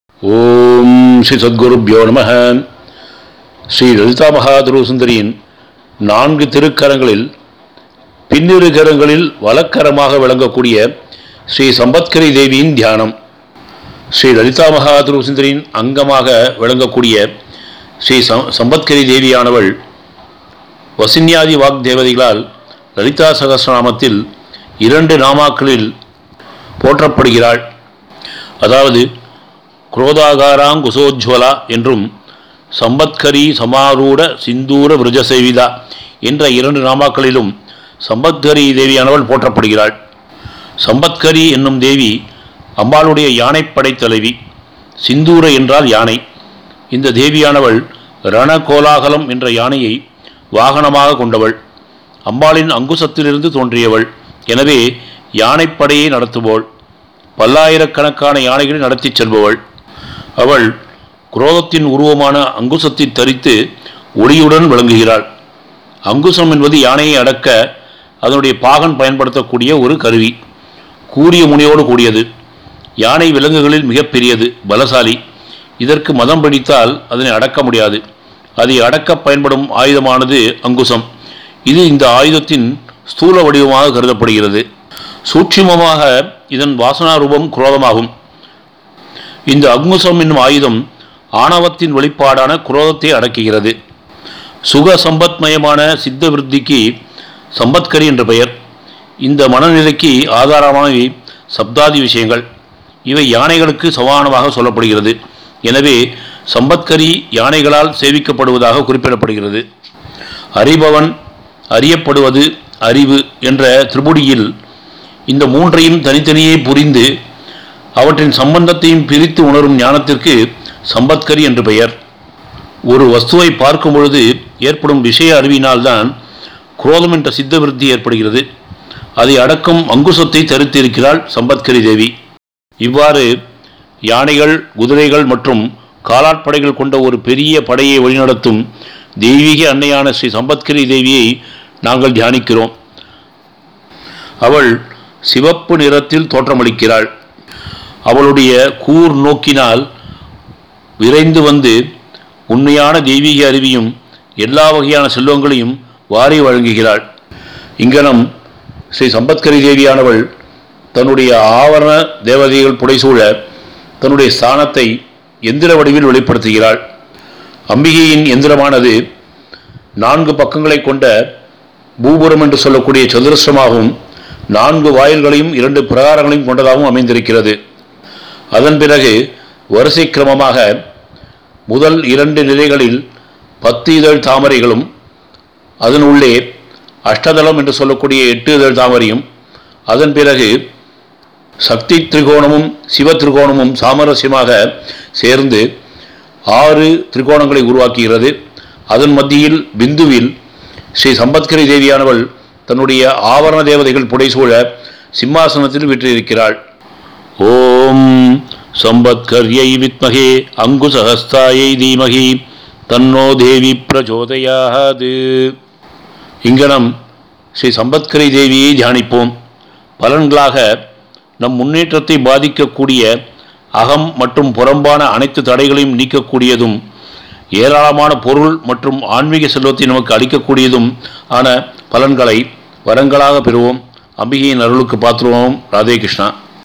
ஓம் ஸ்ரீ சத்குருப்யோ நம ஸ்ரீ லலிதா மகாதுரு சுந்தரியின் நான்கு திருக்கரங்களில் பின்னிரு கரங்களில் வலக்கரமாக விளங்கக்கூடிய ஸ்ரீ சம்பத்கரி தேவியின் தியானம் ஸ்ரீ லலிதா மகாதுரு சுந்தரியின் அங்கமாக விளங்கக்கூடிய ஸ்ரீ சம் சம்பத்கரி தேவியானவள் வசின்யாதி வாக் தேவதைகளால் லலிதா சகஸ்ரநாமத்தில் இரண்டு நாமாக்களில் போற்றப்படுகிறாள் அதாவது குரோதாகாராங்குசோஜ்வலா என்றும் சம்பத்கரி சமாரூட சிந்தூர விரஜசேவிதா என்ற இரண்டு நாமாக்களிலும் சம்பத்கரி தேவியானவள் போற்றப்படுகிறாள் சம்பத்கரி என்னும் தேவி அம்பாளுடைய யானைப்படை தலைவி சிந்தூர என்றால் யானை இந்த தேவியானவள் ரண கோலாகலம் என்ற யானையை வாகனமாக கொண்டவள் அம்பாளின் அங்குசத்திலிருந்து தோன்றியவள் எனவே யானைப்படையை நடத்துபவள் பல்லாயிரக்கணக்கான யானைகளை நடத்திச் செல்பவள் அவள் குரோதத்தின் உருவமான அங்குசத்தை தரித்து ஒளியுடன் விளங்குகிறாள் அங்குசம் என்பது யானையை அடக்க அதனுடைய பாகன் பயன்படுத்தக்கூடிய ஒரு கருவி கூரிய முனையோடு கூடியது யானை விலங்குகளில் மிகப்பெரியது பலசாலி இதற்கு மதம் பிடித்தால் அதனை அடக்க முடியாது அதை அடக்க பயன்படும் ஆயுதமானது அங்குசம் இது இந்த ஆயுதத்தின் ஸ்தூல வடிவமாக கருதப்படுகிறது சூட்சுமமாக இதன் வாசனா ரூபம் குரோதமாகும் இந்த அங்குசம் என்னும் ஆயுதம் ஆணவத்தின் வெளிப்பாடான குரோதத்தை அடக்குகிறது சுக சம்பத்மயமான சித்த விருத்திக்கு சம்பத்கரி என்ற பெயர் இந்த மனநிலைக்கு ஆதாரமானவை சப்தாதி விஷயங்கள் இவை யானைகளுக்கு சமானமாக சொல்லப்படுகிறது எனவே சம்பத்கரி யானைகளால் சேவிக்கப்படுவதாக குறிப்பிடப்படுகிறது அறிபவன் அறியப்படுவது அறிவு என்ற திரிபுடியில் இந்த மூன்றையும் தனித்தனியே புரிந்து அவற்றின் சம்பந்தத்தையும் பிரித்து உணரும் ஞானத்திற்கு சம்பத்கரி என்று பெயர் ஒரு வஸ்துவை பார்க்கும் பொழுது ஏற்படும் விஷய அறிவினால்தான் குரோதம் என்ற சித்த விருத்தி ஏற்படுகிறது அதை அடக்கும் அங்குசத்தை தரித்திருக்கிறாள் சம்பத்கரி தேவி இவ்வாறு யானைகள் குதிரைகள் மற்றும் காலாட்படைகள் கொண்ட ஒரு பெரிய படையை வழிநடத்தும் தெய்வீக அன்னையான ஸ்ரீ சம்பத்கரி தேவியை நாங்கள் தியானிக்கிறோம் அவள் சிவப்பு நிறத்தில் தோற்றமளிக்கிறாள் அவளுடைய கூர் நோக்கினால் விரைந்து வந்து உண்மையான தெய்வீக அறிவியும் எல்லா வகையான செல்வங்களையும் வாரி வழங்குகிறாள் இங்கனம் ஸ்ரீ சம்பத்கரி தேவியானவள் தன்னுடைய ஆவரண தேவதைகள் புடைசூழ தன்னுடைய ஸ்தானத்தை எந்திர வடிவில் வெளிப்படுத்துகிறாள் அம்பிகையின் எந்திரமானது நான்கு பக்கங்களை கொண்ட பூபுரம் என்று சொல்லக்கூடிய சதுரஸ்ரமாகவும் நான்கு வாயில்களையும் இரண்டு பிரகாரங்களையும் கொண்டதாகவும் அமைந்திருக்கிறது அதன் பிறகு வரிசை கிரமமாக முதல் இரண்டு நிலைகளில் பத்து இதழ் தாமரைகளும் அதன் உள்ளே அஷ்டதளம் என்று சொல்லக்கூடிய எட்டு இதழ் தாமரையும் அதன் பிறகு சக்தி திரிகோணமும் சிவ திரிகோணமும் சாமரஸ்யமாக சேர்ந்து ஆறு திரிகோணங்களை உருவாக்குகிறது அதன் மத்தியில் பிந்துவில் ஸ்ரீ சம்பத்கரி தேவியானவள் தன்னுடைய ஆவரண தேவதைகள் புடைசூழ சிம்மாசனத்தில் விற்றிருக்கிறாள் ஓம் சம்பத்கர்யை வித்மகே அங்குசஹஸ்தாயை தீமகி தன்னோ தேவி பிரச்சோதயாது இங்கனம் ஸ்ரீ சம்பத்கரி தேவியை தியானிப்போம் பலன்களாக நம் முன்னேற்றத்தை பாதிக்கக்கூடிய அகம் மற்றும் புறம்பான அனைத்து தடைகளையும் நீக்கக்கூடியதும் ஏராளமான பொருள் மற்றும் ஆன்மீக செல்வத்தை நமக்கு அளிக்கக்கூடியதும் ஆன பலன்களை வரங்களாக பெறுவோம் அம்பிகையின் அருளுக்கு பாத்துருவோம் ராதே கிருஷ்ணா